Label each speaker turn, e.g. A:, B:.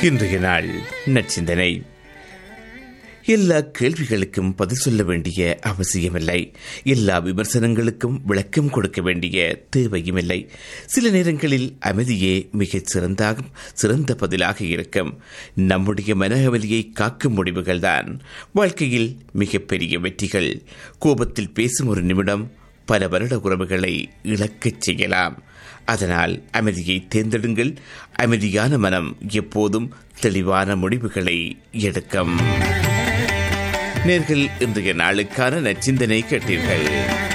A: இன்றைய நாள் நச்சிந்தனை எல்லா கேள்விகளுக்கும் பதில் சொல்ல வேண்டிய அவசியமில்லை எல்லா விமர்சனங்களுக்கும் விளக்கம் கொடுக்க வேண்டிய தேவையுமில்லை சில நேரங்களில் அமைதியே மிகச் சிறந்தாகும் சிறந்த பதிலாக இருக்கும் நம்முடைய மன அமைதியை காக்கும் முடிவுகள்தான் வாழ்க்கையில் மிகப்பெரிய வெற்றிகள் கோபத்தில் பேசும் ஒரு நிமிடம் பல வருட உறவுகளை இழக்கச் செய்யலாம் அதனால் அமைதியை தேர்ந்தெடுங்கள் அமைதியான மனம் எப்போதும் தெளிவான முடிவுகளை எடுக்கும் நேர்கள் இன்றைய நாளுக்கான நச்சிந்தனை கேட்டீர்கள்